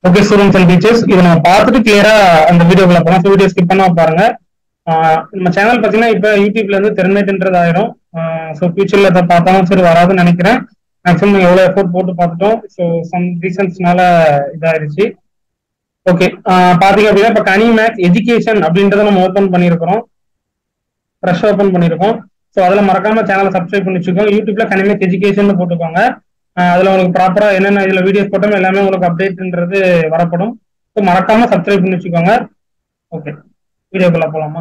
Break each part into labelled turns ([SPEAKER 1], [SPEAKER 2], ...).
[SPEAKER 1] okay students and teachers இதை நம்ம பார்த்துட்டு கிளியரா அந்த வீடியோக்குள்ள போகலாம் ஸோ வீடியோ ஸ்கிப் பண்ணாம பாருங்க ஆஹ் நம்ம சேனல் பார்த்தீங்கன்னா இப்போ யூடியூப்ல இருந்து தெர்மேட்ன்றது ஆயிரும் ஸோ ஃபியூச்சர்ல அதை பார்த்தாலும் சரி வராதுன்னு நினைக்கிறேன் மேக்ஸிமம் எவ்வளோ எஃபோர்ட் போட்டு பார்த்துட்டோம் ஸோ சம் ரீசன்ஸ்னால இதாயிருச்சு ஓகே பாத்தீங்க அப்படின்னா இப்போ கனி மேக்ஸ் எஜுகேஷன் அப்படின்றத நம்ம ஓப்பன் பண்ணியிருக்கிறோம் ஃப்ரெஷ் ஓப்பன் பண்ணியிருக்கோம் ஸோ அதில் மறக்காம சேனலை சப்ஸ்கிரைப் பண்ணி வச்சுக்கோங்க யூடியூப்ல கனிமேக்ஸ் எஜுகேஷன் போட்டுக்கோங்க ஆஹ் அதுல உங்களுக்கு ப்ராப்பரா என்னென்ன இதுல வீடியோஸ் போட்டோம் எல்லாமே உங்களுக்கு அப்டேட்ன்றது வரப்படும் ஸோ மறக்காம சப்ஸ்கிரைப் பண்ணி வச்சுக்கோங்க ஓகே வீடியோக்குள்ள போலாமா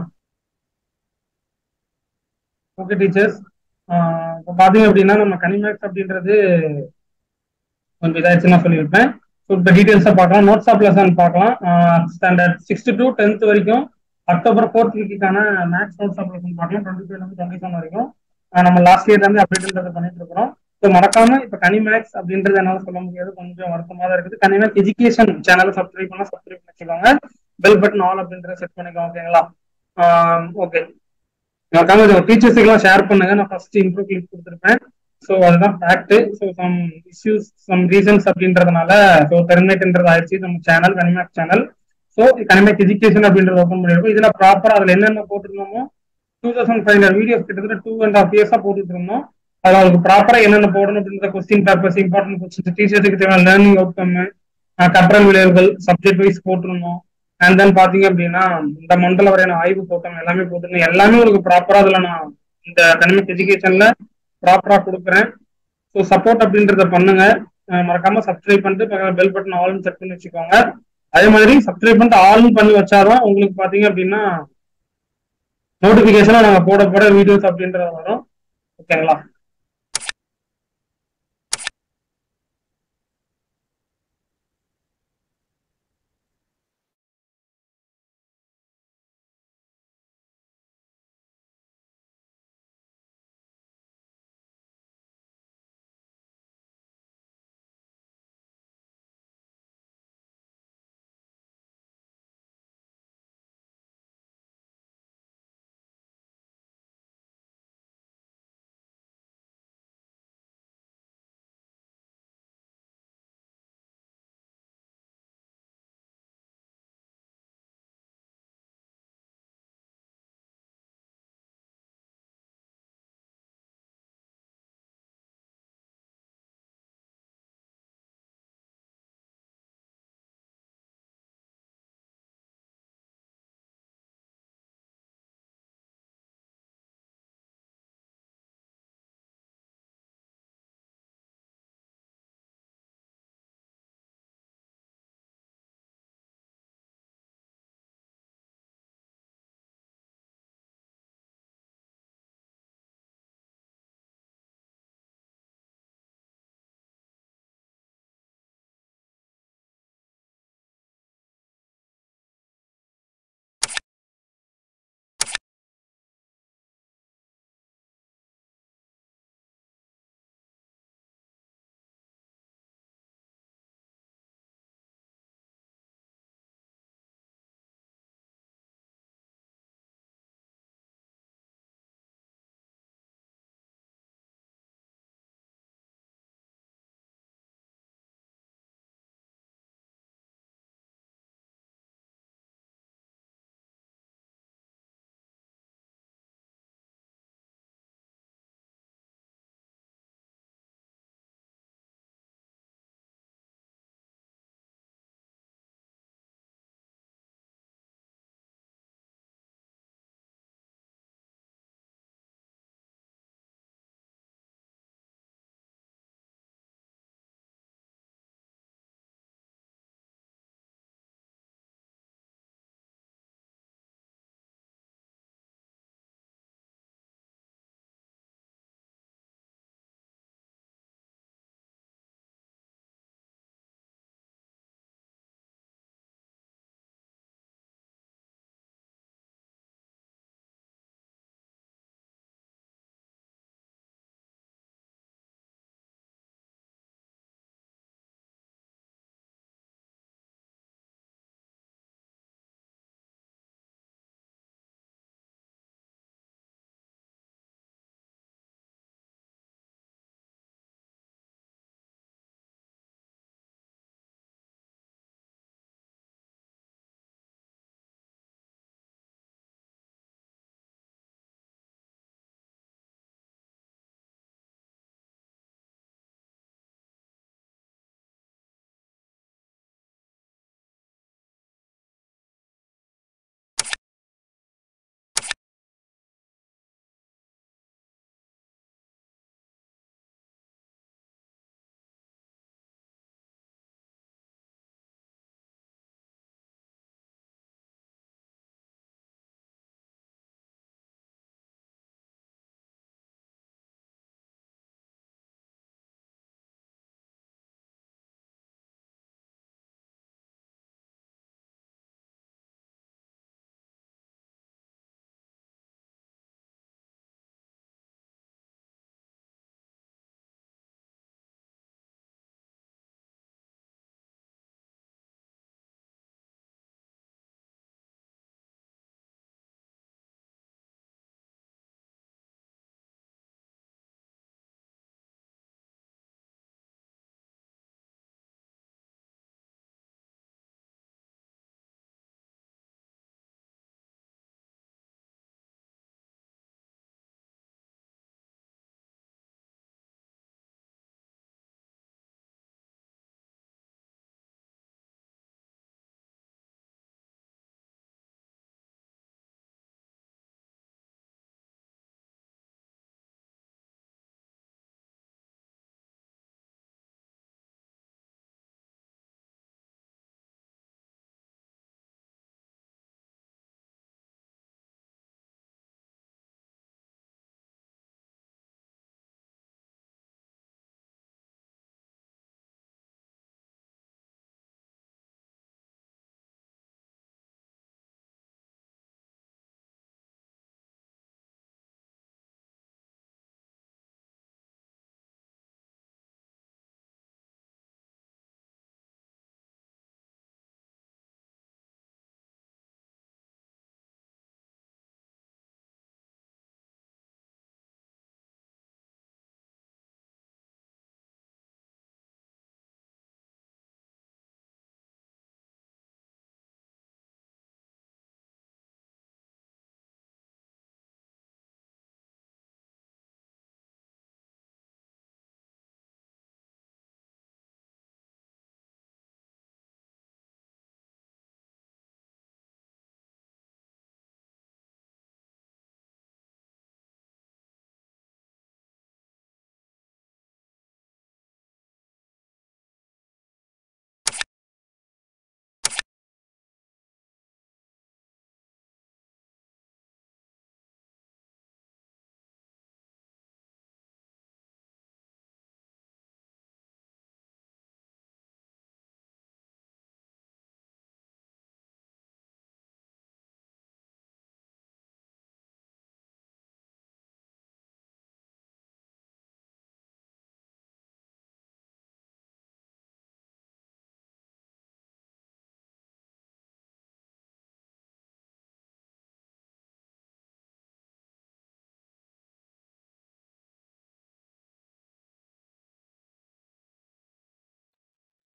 [SPEAKER 1] ஓகே டீச்சர்ஸ் இப்போ பாத்தீங்க அப்படின்னா நம்ம கனிமேக்ஸ் அப்படின்றது கொஞ்சம் இதாச்சுன்னா சொல்லியிருப்பேன் ஸோ இப்போ டீட்டெயில்ஸாக பார்க்கலாம் நோட்ஸ் ஆஃப் லெசன் பார்க்கலாம் ஸ்டாண்டர்ட் சிக்ஸ்த் டு டென்த் வரைக்கும் அக்டோபர் ஃபோர்த் வீக்குக்கான மேக்ஸ் நோட்ஸ் ஆஃப் லெசன் பார்க்கலாம் டுவெண்ட்டி ஃபைவ்லேருந்து டுவெண்ட்டி செவன் வரைக்கும் ஆஹ் நம்ம லாஸ்ட் இயர்ல இருந்து அப்டேட்ன்றது பண்ணிட்டு இருக்கிறோம் ஸோ மறக்காம இப்ப கனிமேக்ஸ் அப்படின்றது என்னால சொல்ல முடியாது கொஞ்சம் வருத்தமா தான் இருக்குது கனிமேக்ஸ் எஜுகேஷன் சேனலை சப்ஸ்கிரைப் பண்ணா சப்ஸ்கிரைப் பண்ணிக்கோங்க பெல் பட்டன் ஆல் அப்படின்றத செட் பண்ணிக்கோங்க ஓகேங்களா ஓகே மறக்காம டீச்சர்ஸுக்கு எல்லாம் ஷேர் பண்ணுங்க நான் ஃபர்ஸ்ட் இம்ப்ரூவ் கிளிக் கொடுத்துருப்பேன் ஸோ அதுதான் fact so some issues some reasons அப்படின்றதுனால ஸோ டெர்மினேட்ன்றது ஆயிடுச்சு நம்ம channel Kanimax channel so Kanimax education அப்படின்றது ஓப்பன் பண்ணிருக்கோம் இதுல ப்ராப்பரா அதுல என்னென்ன போட்டிருந்தோமோ two thousand five hundred videos கிட்டத்தட்ட டூ அண்ட் ஹாஃப் இயர்ஸா போட்டுட்டு இருந்தோம் அதுல அவங்களுக்கு ப்ராப்பரா என்னென்ன போடணும் அப்படின்ற கொஸ்டின் பேப்பர்ஸ் இம்பார்ட்டன்ட் கொஸ்டின் டீச்சர்ஸுக்கு தேவையான லேர்னிங் அவுட்கம் கற்றல் விளைவுகள் சப்ஜெக்ட் வைஸ் போட்டிருந்தோம் அண்ட் தென் பாத்தீங்க அப்படின்னா இந்த மண்டல வரையான ஆய்வு போட்டோம் எல்லாமே போட்டிருந்தோம் எல்லாமே உங்களுக்கு ப்ராப்பரா அதுல நான் இந்த கனிமிக் எஜுகேஷன்ல ப்ராப்பரா கொடுக்குறேன் ஸோ சப்போர்ட் அப்படின்றத பண்ணுங்க மறக்காம சப்ஸ்கிரைப் பண்ணிட்டு பெல் பட்டன் ஆல்னு செட் பண்ணி வச்சுக்கோங்க அதே மாதிரி சப்ஸ்கிரைப் பண்ணிட்டு ஆல்னு பண்ணி வச்சாதான் உங்களுக்கு பாத்தீங்க அப்படின்னா நோட்டிபிகேஷனா நாங்க போட போட வீடியோஸ் அப்படின்றது வரும் ஓகேங்களா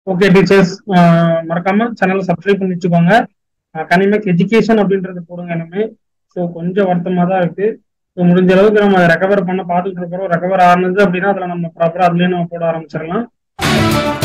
[SPEAKER 1] ஓகே டீச்சர்ஸ் மறக்காம சேனலை சப்ஸ்கிரைப் பண்ணி வச்சுக்கோங்க கனிமேக் எஜுகேஷன் அப்படின்றது போடுங்க எல்லாமே ஸோ கொஞ்சம் வருத்தமாக தான் இருக்கு ஸோ முடிஞ்ச அளவுக்கு நம்ம ரெக்கவர் பண்ண பார்த்துட்டு இருக்கிறோம் ரெக்கவர் ஆனது அப்படின்னா அதில் நம்ம ப்ராப்பராக அதுலேயே நம்ம போட ஆரம்பிச்சிடலாம்